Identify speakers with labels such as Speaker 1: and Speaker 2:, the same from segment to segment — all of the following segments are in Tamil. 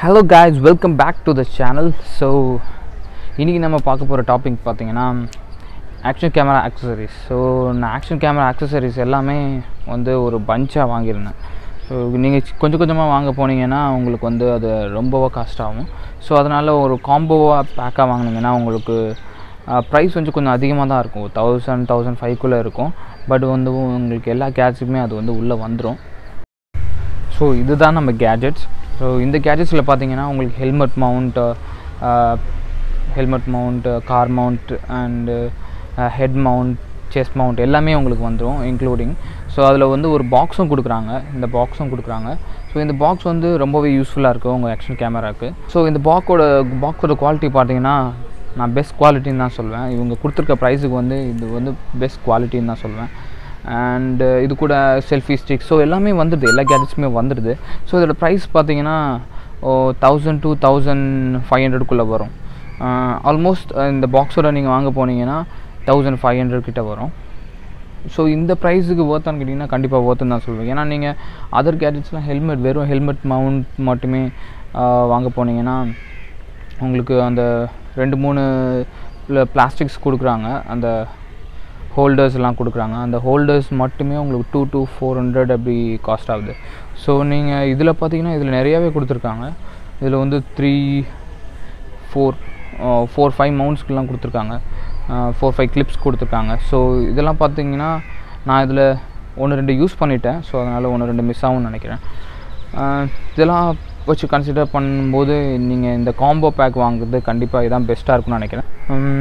Speaker 1: hello guys welcome back to the channel so இன்றைக்கி நம்ம பார்க்க போகிற டாபிக் பார்த்தீங்கன்னா ஆக்ஷன் கேமரா ஆக்சசரிஸ் ஸோ நான் ஆக்ஷன் கேமரா ஆக்சசரிஸ் எல்லாமே வந்து ஒரு பஞ்சாக வாங்கியிருந்தேன் ஸோ நீங்கள் கொஞ்சம் கொஞ்சமாக வாங்க போனீங்கன்னா உங்களுக்கு வந்து அது ரொம்பவோ காஸ்ட் ஆகும் ஸோ அதனால் ஒரு காம்போவாக பேக்காக வாங்கினீங்கன்னா உங்களுக்கு ப்ரைஸ் கொஞ்சம் கொஞ்சம் அதிகமாக தான் இருக்கும் தௌசண்ட் தௌசண்ட் ஃபைவ்க்குள்ளே இருக்கும் பட் வந்து உங்களுக்கு எல்லா கேட்ஸுக்குமே அது வந்து உள்ளே வந்துடும் ஸோ இதுதான் நம்ம கேஜெட்ஸ் ஸோ இந்த கேஜெட்ஸில் பார்த்தீங்கன்னா உங்களுக்கு helmet mount helmet mount car mount and head mount chest mount எல்லாமே உங்களுக்கு வந்துடும் இன்க்ளூடிங் ஸோ அதில் வந்து ஒரு பாக்ஸும் கொடுக்குறாங்க இந்த பாக்ஸும் கொடுக்குறாங்க ஸோ இந்த பாக்ஸ் வந்து ரொம்பவே யூஸ்ஃபுல்லாக இருக்கும் உங்கள் ஆக்ஷன் கேமராவுக்கு ஸோ இந்த பாக்கோட பாக்ஸோட குவாலிட்டி பார்த்தீங்கன்னா நான் பெஸ்ட் குவாலிட்டின்னு தான் சொல்வேன் இவங்க கொடுத்துருக்க ப்ரைஸுக்கு வந்து இது வந்து பெஸ்ட் குவாலிட்டின்னு தான் சொல்வேன் அண்டு இது கூட செல்ஃபி ஸ்டிக் ஸோ எல்லாமே வந்துடுது எல்லா கேஜெட்ஸுமே வந்துடுது ஸோ இதோட ப்ரைஸ் பார்த்தீங்கன்னா ஓ தௌசண்ட் டூ தௌசண்ட் ஃபைவ் ஹண்ட்ரடுக்குள்ளே வரும் ஆல்மோஸ்ட் இந்த பாக்ஸோட நீங்கள் வாங்க போனீங்கன்னா தௌசண்ட் ஃபைவ் ஹண்ட்ரட் கிட்ட வரும் ஸோ இந்த ப்ரைஸுக்கு ஒர்த்தான்னு கேட்டிங்கன்னா கண்டிப்பாக ஒர்த்துன்னு தான் சொல்லுவேன் ஏன்னா நீங்கள் அதர் கேஜெட்ஸ்லாம் ஹெல்மெட் வெறும் ஹெல்மெட் மவுண்ட் மட்டுமே வாங்க போனீங்கன்னா உங்களுக்கு அந்த ரெண்டு மூணு பிளாஸ்டிக்ஸ் கொடுக்குறாங்க அந்த ஹோல்டர்ஸ்லாம் கொடுக்குறாங்க அந்த ஹோல்டர்ஸ் மட்டுமே உங்களுக்கு டூ to ஃபோர் ஹண்ட்ரட் அப்படி காஸ்ட் ஆகுது ஸோ நீங்கள் இதில் பார்த்தீங்கன்னா இதில் நிறையாவே கொடுத்துருக்காங்க இதில் வந்து த்ரீ ஃபோர் ஃபோர் ஃபைவ் மவுண்ட்ஸ்க்கெலாம் கொடுத்துருக்காங்க ஃபோர் ஃபைவ் கிளிப்ஸ் கொடுத்துருக்காங்க ஸோ இதெல்லாம் பார்த்தீங்கன்னா நான் இதில் ஒன்று ரெண்டு யூஸ் பண்ணிட்டேன் ஸோ அதனால் ஒன்று ரெண்டு மிஸ் ஆகும்னு நினைக்கிறேன் இதெல்லாம் வச்சு கன்சிடர் பண்ணும்போது நீங்கள் இந்த காம்போ பேக் வாங்குறது கண்டிப்பாக இதான் பெஸ்ட்டாக இருக்கும்னு நினைக்கிறேன்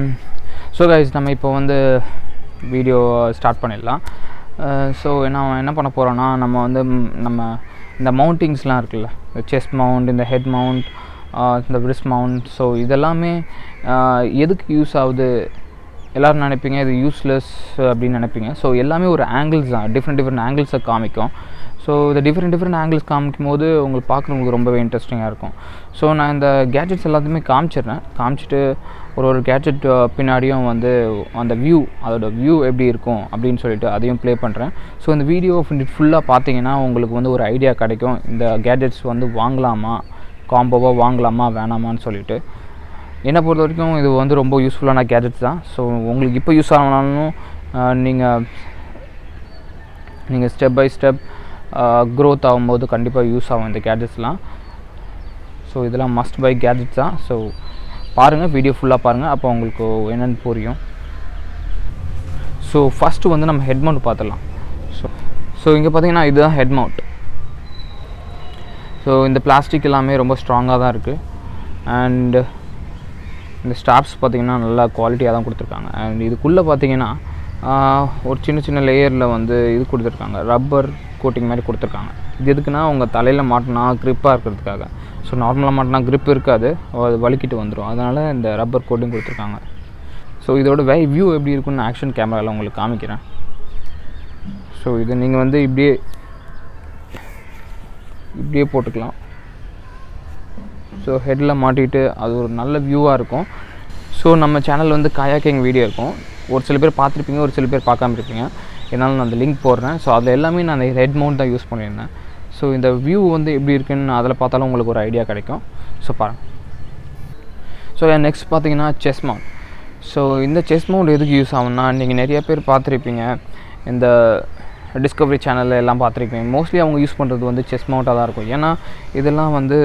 Speaker 1: ஸோ கைஸ் நம்ம இப்போ வந்து வீடியோ ஸ்டார்ட் பண்ணிடலாம் ஸோ நான் என்ன பண்ண போகிறோன்னா நம்ம வந்து நம்ம இந்த மவுண்டிங்ஸ்லாம் இருக்குல்ல இந்த செஸ்ட் மவுண்ட் இந்த ஹெட் மவுண்ட் இந்த wrist மவுண்ட் ஸோ இதெல்லாமே எதுக்கு யூஸ் ஆகுது எல்லோரும் நினைப்பீங்க இது யூஸ்லெஸ் அப்படின்னு நினைப்பீங்க ஸோ எல்லாமே ஒரு ஆங்கிள்ஸ் தான் டிஃப்ரெண்ட் டிஃப்ரெண்ட் ஆங்கிள்ஸை காமிக்கும் ஸோ இந்த டிஃப்ரெண்ட் டிஃப்ரெண்ட் ஆங்கிள்ஸ் காமிக்கும் போது உங்களுக்கு பார்க்குறவங்களுக்கு ரொம்பவே இன்ட்ரெஸ்டிங்காக இருக்கும் ஸோ நான் இந்த கேட்ஜெட்ஸ் எல்லாத்தையுமே காமிச்சிடுறேன் காமிச்சிட்டு ஒரு ஒரு கேட்ஜெட் பின்னாடியும் வந்து அந்த வியூ அதோட வியூ எப்படி இருக்கும் அப்படின்னு சொல்லிட்டு அதையும் ப்ளே பண்ணுறேன் ஸோ இந்த வீடியோ ஃபுல்லாக பார்த்தீங்கன்னா உங்களுக்கு வந்து ஒரு ஐடியா கிடைக்கும் இந்த கேட்ஜெட்ஸ் வந்து வாங்கலாமா காம்போவாக வாங்கலாமா வேணாமான்னு சொல்லிட்டு என்னை பொறுத்த வரைக்கும் இது வந்து ரொம்ப யூஸ்ஃபுல்லான கேஜெட்ஸ் தான் ஸோ உங்களுக்கு இப்போ யூஸ் ஆகணும்னாலும் நீங்கள் நீங்கள் ஸ்டெப் பை ஸ்டெப் க்ரோத் ஆகும்போது கண்டிப்பாக யூஸ் ஆகும் இந்த கேஜெட்ஸ்லாம் ஸோ இதெல்லாம் மஸ்ட் பை கேஜெட்ஸ் தான் ஸோ பாருங்கள் வீடியோ ஃபுல்லாக பாருங்கள் அப்போ உங்களுக்கு என்னென்னு புரியும் ஸோ ஃபஸ்ட்டு வந்து நம்ம ஹெட் மவுண்ட் பார்த்துடலாம் ஸோ ஸோ இங்கே பார்த்தீங்கன்னா இதுதான் ஹெட் மவுண்ட் ஸோ இந்த பிளாஸ்டிக் எல்லாமே ரொம்ப ஸ்ட்ராங்காக தான் இருக்குது அண்டு இந்த ஸ்டாப்ஸ் பார்த்திங்கன்னா நல்லா குவாலிட்டியாக தான் கொடுத்துருக்காங்க அண்ட் இதுக்குள்ளே பார்த்தீங்கன்னா ஒரு சின்ன சின்ன லேயரில் வந்து இது கொடுத்துருக்காங்க ரப்பர் கோட்டிங் மாதிரி கொடுத்துருக்காங்க இது எதுக்குன்னா உங்கள் தலையில் மாட்டினா க்ரிப்பாக இருக்கிறதுக்காக ஸோ நார்மலாக மாட்டினா க்ரிப் இருக்காது அது வலிக்கிட்டு வந்துடும் அதனால் இந்த ரப்பர் கோட்டிங் கொடுத்துருக்காங்க ஸோ இதோட வே வியூ எப்படி இருக்குன்னு ஆக்ஷன் கேமராவில் உங்களுக்கு காமிக்கிறேன் ஸோ இது நீங்கள் வந்து இப்படியே இப்படியே போட்டுக்கலாம் ஸோ ஹெட்டில் மாட்டிட்டு அது ஒரு நல்ல வியூவாக இருக்கும் ஸோ நம்ம சேனல் வந்து காயாக்கிங் வீடியோ இருக்கும் ஒரு சில பேர் பார்த்துருப்பீங்க ஒரு சில பேர் பார்க்காம இருப்பீங்க என்னால் நான் அந்த லிங்க் போடுறேன் ஸோ அதில் எல்லாமே நான் அந்த ஹெட் மவுண்ட் தான் யூஸ் பண்ணியிருந்தேன் ஸோ இந்த வியூ வந்து எப்படி இருக்குன்னு அதில் பார்த்தாலும் உங்களுக்கு ஒரு ஐடியா கிடைக்கும் ஸோ பாருங்கள் ஸோ நெக்ஸ்ட் பார்த்தீங்கன்னா செஸ் மவுண்ட் ஸோ இந்த செஸ் மவுண்ட் எதுக்கு யூஸ் ஆகும்னா நீங்கள் நிறைய பேர் பார்த்துருப்பீங்க இந்த டிஸ்கவரி சேனலில் எல்லாம் பார்த்துருப்பீங்க மோஸ்ட்லி அவங்க யூஸ் பண்ணுறது வந்து செஸ் மவுண்ட்டாக தான் இருக்கும் ஏன்னா இதெல்லாம் வந்து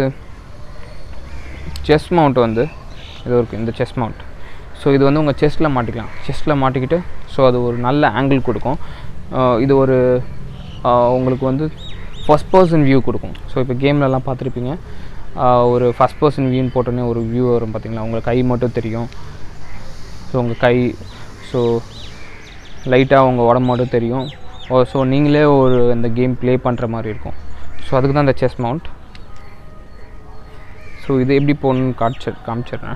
Speaker 1: செஸ் மவுண்ட் வந்து இது இருக்குது இந்த செஸ் மவுண்ட் ஸோ இது வந்து உங்கள் செஸ்ட்டில் மாட்டிக்கலாம் செஸ்ட்டில் மாட்டிக்கிட்டு ஸோ அது ஒரு நல்ல ஆங்கிள் கொடுக்கும் இது ஒரு உங்களுக்கு வந்து ஃபஸ்ட் பர்சன் வியூ கொடுக்கும் ஸோ இப்போ கேம்லலாம் பார்த்துருப்பீங்க ஒரு ஃபஸ்ட் பர்சன் வியூன்னு போட்டோன்னே ஒரு வியூ வரும் பார்த்தீங்களா உங்கள் கை மட்டும் தெரியும் ஸோ உங்கள் கை ஸோ லைட்டாக உங்கள் உடம்பு மட்டும் தெரியும் ஸோ நீங்களே ஒரு அந்த கேம் ப்ளே பண்ணுற மாதிரி இருக்கும் ஸோ அதுக்கு தான் இந்த செஸ் மவுண்ட் ஸோ இது எப்படி போகணுன்னு காமிச்சு காமிச்சிடுறேன்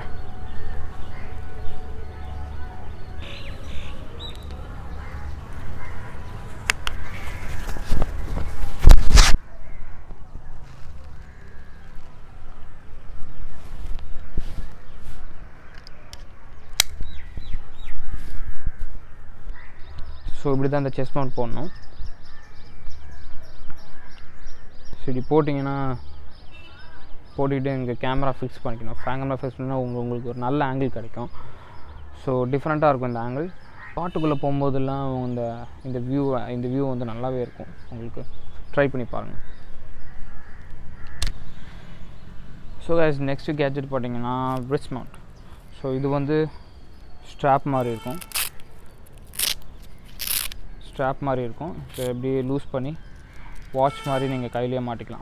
Speaker 1: ஸோ இப்படி தான் இந்த செஸ் மவுண்ட் போடணும் ஸோ இப்படி போட்டிங்கன்னா போட்டுக்கிட்டு இங்கே கேமரா ஃபிக்ஸ் பண்ணிக்கணும் கேமரா ஃபிக்ஸ் பண்ணால் உங்க உங்களுக்கு ஒரு நல்ல ஆங்கிள் கிடைக்கும் ஸோ டிஃப்ரெண்ட்டாக இருக்கும் இந்த ஆங்கிள் காட்டுக்குள்ளே போகும்போதெல்லாம் இந்த இந்த வியூ இந்த வியூ வந்து நல்லாவே இருக்கும் உங்களுக்கு ட்ரை பண்ணி பாருங்கள் ஸோ கைஸ் நெக்ஸ்ட் கேட்ஜெட் பார்த்தீங்கன்னா wrist mount ஸோ இது வந்து ஸ்ட்ராப் மாதிரி இருக்கும் ஸ்ட்ராப் மாதிரி இருக்கும் ஸோ இப்படியே லூஸ் பண்ணி வாட்ச் மாதிரி நீங்கள் கையிலேயே மாட்டிக்கலாம்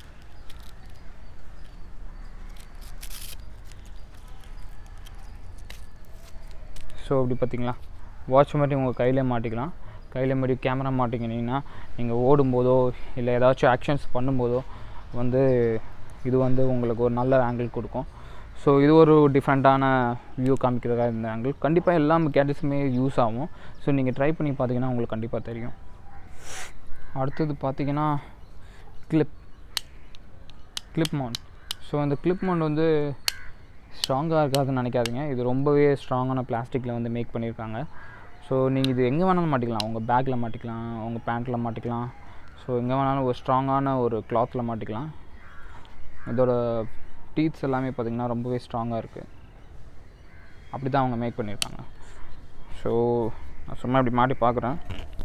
Speaker 1: ஸோ இப்படி பார்த்தீங்களா வாட்ச் மாதிரி உங்கள் கையிலே மாட்டிக்கலாம் கையில் மாதிரி கேமரா மாட்டிக்கினீங்கன்னா நீங்கள் ஓடும்போதோ இல்லை ஏதாச்சும் ஆக்ஷன்ஸ் பண்ணும்போதோ வந்து இது வந்து உங்களுக்கு ஒரு நல்ல ஆங்கிள் கொடுக்கும் ஸோ இது ஒரு டிஃப்ரெண்ட்டான வியூ காமிக்கிறதா இந்த ஆங்கிள் கண்டிப்பாக எல்லா கேட்டஸுமே யூஸ் ஆகும் ஸோ நீங்கள் ட்ரை பண்ணி பார்த்தீங்கன்னா உங்களுக்கு கண்டிப்பாக தெரியும் அடுத்தது பார்த்தீங்கன்னா கிளிப் கிளிப் மவுண்ட் ஸோ அந்த கிளிப் மவுண்ட் வந்து ஸ்ட்ராங்காக இருக்காதுன்னு நினைக்காதீங்க இது ரொம்பவே ஸ்ட்ராங்கான பிளாஸ்டிக்கில் வந்து மேக் பண்ணியிருக்காங்க ஸோ நீங்கள் இது எங்கே வேணாலும் மாட்டிக்கலாம் உங்கள் பேக்கில் மாட்டிக்கலாம் உங்கள் பேண்ட்டில் மாட்டிக்கலாம் ஸோ எங்கே வேணாலும் ஒரு ஸ்ட்ராங்கான ஒரு கிளாத்தில் மாட்டிக்கலாம் இதோட டீத்ஸ் எல்லாமே பார்த்திங்கன்னா ரொம்பவே ஸ்ட்ராங்காக இருக்குது அப்படி தான் அவங்க மேக் பண்ணியிருக்காங்க ஸோ நான் சும்மா இப்படி மாட்டி பார்க்குறேன்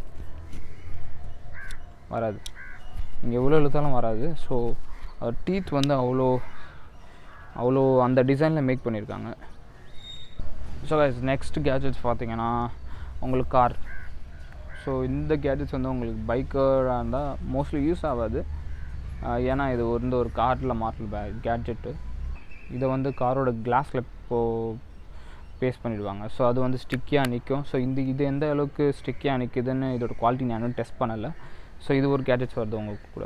Speaker 1: வராது இங்கே எவ்வளோ இழுத்தாலும் வராது ஸோ டீத் வந்து அவ்வளோ அவ்வளோ அந்த டிசைனில் மேக் பண்ணியிருக்காங்க ஸோ நெக்ஸ்ட் கேஜெட்ஸ் பார்த்தீங்கன்னா உங்களுக்கு கார் ஸோ இந்த கேஜெட்ஸ் வந்து உங்களுக்கு பைக்கராக இருந்தால் மோஸ்ட்லி யூஸ் ஆகாது ஆஹ் ஏன்னா இது வந்து ஒரு காரில் மாட்டல் பே கேட்ஜெட்டு இதை வந்து காரோட கிளாஸில் இப்போ பேஸ்ட் பண்ணிடுவாங்க ஸோ அது வந்து ஸ்டிக்கியாக நிற்கும் ஸோ இந்த இது எந்த அளவுக்கு ஸ்டிக்கியாக நிற்குதுன்னு இதோட குவாலிட்டி நான் இன்னும் டெஸ்ட் பண்ணலை ஸோ இது ஒரு கேட்ஜெட்ஸ் வருது உங்களுக்கு கூட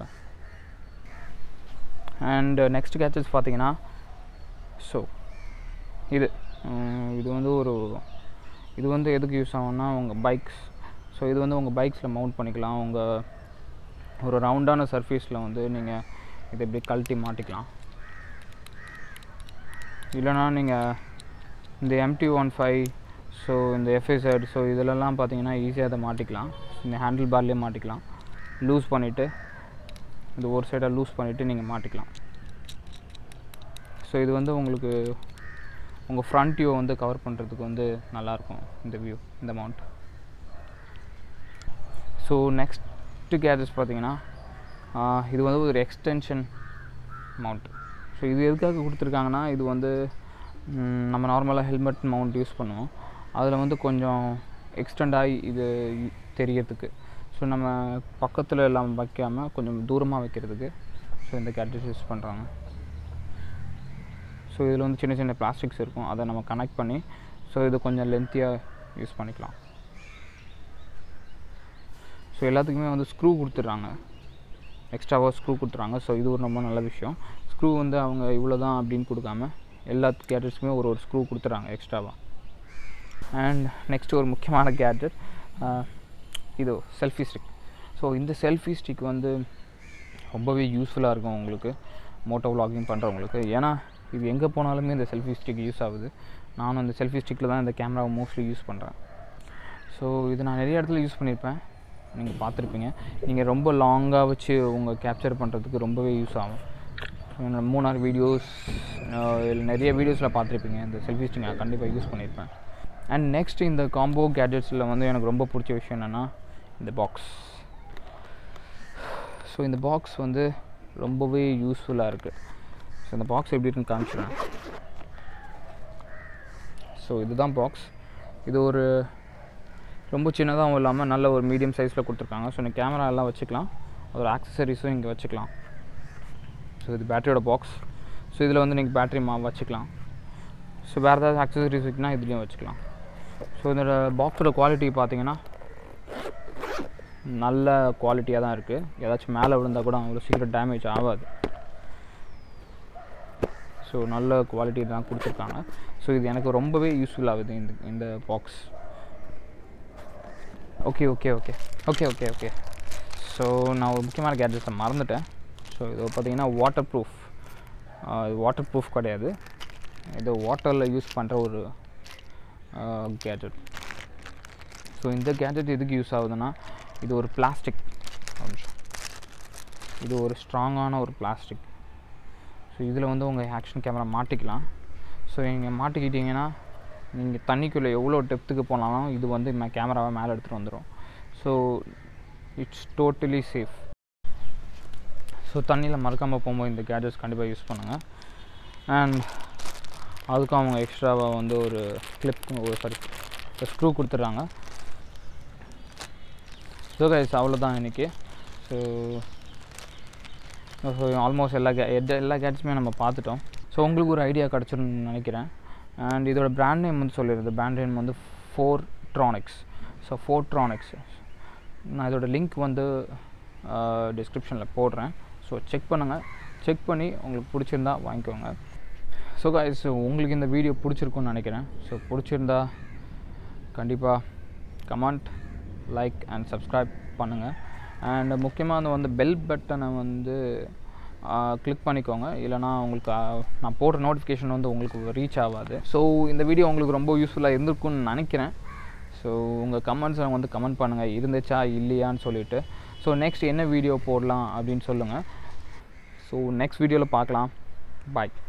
Speaker 1: அண்ட் நெக்ஸ்ட் கேட்ஜெட்ஸ் பார்த்தீங்கன்னா ஸோ இது உம், இது வந்து ஒரு இது வந்து எதுக்கு யூஸ் ஆகும்னா உங்கள் பைக்ஸ் ஸோ இது வந்து உங்கள் பைக்ஸில் மவுண்ட் பண்ணிக்கலாம் உங்கள் ஒரு ரவுண்டான சர்ஃபேஸில் வந்து நீங்கள் இதை இப்படி கழட்டி மாட்டிக்கலாம் இல்லைனா நீங்கள் இந்த எம்டி ஒன் ஃபைவ் ஸோ இந்த எஃப்எஸ்எட் ஸோ இதிலெல்லாம் பார்த்தீங்கன்னா ஈஸியாக அதை மாட்டிக்கலாம் இந்த ஹேண்டில் பார்லேயே மாட்டிக்கலாம் லூஸ் பண்ணிவிட்டு இந்த ஒரு சைடாக லூஸ் பண்ணிவிட்டு நீங்கள் மாட்டிக்கலாம் ஸோ இது வந்து உங்களுக்கு உங்கள் ஃப்ரண்ட் வியூ வந்து கவர் பண்ணுறதுக்கு வந்து நல்லாயிருக்கும் இந்த வியூ இந்த மவுண்ட் ஸோ நெக்ஸ்ட்டு கேஜஸ் பார்த்தீங்கன்னா ஆஹ், இது வந்து ஒரு எக்ஸ்டென்ஷன் மவுண்ட் ஸோ இது எதுக்காக கொடுத்துருக்காங்கன்னா இது வந்து ம், நம்ம நார்மலாக ஹெல்மெட் மவுண்ட் யூஸ் பண்ணுவோம் அதில் வந்து கொஞ்சம் எக்ஸ்டெண்ட் ஆகி இது யு- தெரியறதுக்கு ஸோ நம்ம பக்கத்தில் எல்லாம் வைக்காமல் கொஞ்சம் தூரமாக வைக்கிறதுக்கு ஸோ இந்த கேட்ஜெட்ஸ் யூஸ் பண்ணுறாங்க ஸோ இதில் வந்து சின்ன சின்ன பிளாஸ்டிக்ஸ் இருக்கும் அதை நம்ம கனெக்ட் பண்ணி ஸோ இது கொஞ்சம் லென்த்தியாக யூஸ் பண்ணிக்கலாம் ஸோ எல்லாத்துக்குமே வந்து ஸ்க்ரூ கொடுத்துட்றாங்க எக்ஸ்ட்ராவாக ஸ்க்ரூ கொடுத்துறாங்க ஸோ இது ஒரு ரொம்ப நல்ல விஷயம் ஸ்க்ரூ வந்து அவங்க இவ்வளோ தான் அப்படின்னு கொடுக்காம எல்லா கேட்ஜெட்ஸுமே ஒரு ஒரு ஸ்க்ரூ கொடுத்துட்றாங்க எக்ஸ்ட்ராவாக அண்ட் நெக்ஸ்ட் ஒரு முக்கியமான கேட்ஜெட் இது செல்ஃபி ஸ்டிக் ஸோ இந்த செல்ஃபி ஸ்டிக் வந்து ரொம்பவே யூஸ்ஃபுல்லாக இருக்கும் உங்களுக்கு மோட்டோ vlogging பண்ணுறவங்களுக்கு ஏன்னா இது எங்கே போனாலுமே இந்த செல்ஃபி ஸ்டிக் யூஸ் ஆகுது நானும் இந்த செல்ஃபி ஸ்டிக்கில் தான் இந்த கேமராவை மோஸ்ட்லி யூஸ் பண்ணுறேன் ஸோ இது நான் நிறைய இடத்துல யூஸ் பண்ணியிருப்பேன் நீங்கள் பார்த்துருப்பீங்க நீங்கள் ரொம்ப லாங்காக வச்சு உங்கள் கேப்சர் பண்ணுறதுக்கு ரொம்பவே யூஸ் ஆகும் என்னோட மூணாறு வீடியோஸ் இல்லை நிறைய வீடியோஸில் பார்த்துருப்பீங்க இந்த செல்ஃபி ஸ்டிக் நான் கண்டிப்பாக யூஸ் பண்ணியிருப்பேன் அண்ட் நெக்ஸ்ட் இந்த காம்போ கேட்ஜெட்ஸில் வந்து எனக்கு ரொம்ப பிடிச்ச விஷயம் என்னென்னா இந்த பாக்ஸ் ஸோ இந்த பாக்ஸ் வந்து ரொம்பவே யூஸ்ஃபுல்லாக இருக்குது ஸோ இந்த பாக்ஸ் எப்படி இருக்குன்னு காமிச்சிடுறேன் ஸோ இதுதான் பாக்ஸ் இது ஒரு ரொம்ப சின்னதாகவும் இல்லாமல் நல்ல ஒரு மீடியம் சைஸில் கொடுத்துருக்காங்க ஸோ நீங்கள் கேமரா எல்லாம் வச்சுக்கலாம் ஒரு ஆக்சசரிஸும் இங்கே வச்சுக்கலாம் ஸோ இது பேட்டரியோட பாக்ஸ் ஸோ இதில் வந்து நீங்கள் பேட்டரி மா வச்சுக்கலாம் ஸோ வேறு ஏதாவது ஆக்சசரிஸ் வைக்கணும் இதுலேயும் வச்சுக்கலாம் ஸோ இதோட பாக்ஸோட குவாலிட்டி பார்த்தீங்கன்னா நல்ல குவாலிட்டியாக தான் இருக்குது ஏதாச்சும் மேலே விழுந்தால் கூட அவ்வளோ சீக்கிரம் டேமேஜ் ஆகாது ஸோ நல்ல குவாலிட்டி தான் கொடுத்துருக்காங்க ஸோ இது எனக்கு ரொம்பவே யூஸ்ஃபுல் ஆகுது இந்த இந்த box okay okay okay okay okay okay so நான் ஒரு முக்கியமான கேட்ஜெட்ஸை மறந்துட்டேன் ஸோ இது பார்த்தீங்கன்னா வாட்டர் ப்ரூஃப் இது வாட்டர் ப்ரூஃப் கிடையாது இது வாட்டரில் யூஸ் பண்ணுற ஒரு கேட்ஜெட் ஸோ இந்த கேட்ஜெட் எதுக்கு யூஸ் ஆகுதுன்னா இது ஒரு பிளாஸ்டிக் இது ஒரு ஸ்ட்ராங்கான ஒரு பிளாஸ்டிக் ஸோ இதில் வந்து உங்கள் ஆக்ஷன் கேமரா மாட்டிக்கலாம் ஸோ நீங்கள் மாட்டிக்கிட்டிங்கன்னா நீங்கள் தண்ணிக்குள்ளே எவ்வளோ டெப்த்துக்கு போனாலும் இது வந்து மே கேமராவை மேலே எடுத்துகிட்டு வந்துடும் so it's totally safe so தண்ணியில் மறக்காமல் போகும்போது இந்த கேஜெட்ஸ் கண்டிப்பாக யூஸ் பண்ணுங்கள் அண்ட் அதுக்கும் அவங்க எக்ஸ்ட்ராவாக வந்து ஒரு கிளிப் ஒரு சாரி ஸ்க்ரூ கொடுத்துட்றாங்க ஸோ கைஸ் அவ்வளோதான் இன்றைக்கி ஸோ ஸோ ஆல்மோஸ்ட் எல்லா கே எட் எல்லா கேட்ஸுமே நம்ம பார்த்துட்டோம் ஸோ உங்களுக்கு ஒரு ஐடியா கிடச்சிருன்னு நினைக்கிறேன் அண்ட் இதோட பிராண்ட் நேம் வந்து சொல்லிடுறது பிராண்ட் நேம் வந்து Fortronix so Fortronix நான் இதோட லிங்க் வந்து டிஸ்கிரிப்ஷனில் போடுறேன் ஸோ செக் பண்ணுங்கள் செக் பண்ணி உங்களுக்கு பிடிச்சிருந்தா வாங்கிக்கோங்க ஸோ கைஸ் உங்களுக்கு இந்த வீடியோ பிடிச்சிருக்குன்னு நினைக்கிறேன் ஸோ பிடிச்சிருந்தா கண்டிப்பாக கமெண்ட் லைக் அண்ட் சப்ஸ்கிரைப் பண்ணுங்கள் அண்ட் முக்கியமாக வந்து பெல் பட்டனை வந்து கிளிக் பண்ணிக்கோங்க இல்லைனா உங்களுக்கு ஆஹ், நான் போடுற நோட்டிஃபிகேஷன் வந்து உங்களுக்கு ரீச் ஆகாது ஸோ இந்த வீடியோ உங்களுக்கு ரொம்ப யூஸ்ஃபுல்லாக இருந்திருக்கும்னு நினைக்கிறேன் ஸோ உங்கள் கமெண்ட்ஸை வந்து கமெண்ட் பண்ணுங்கள் இருந்துச்சா இல்லையான்னு சொல்லிட்டு ஸோ நெக்ஸ்ட் என்ன வீடியோ போடலாம் அப்படின்னு சொல்லுங்கள் ஸோ நெக்ஸ்ட் வீடியோவில் பார்க்கலாம் பாய்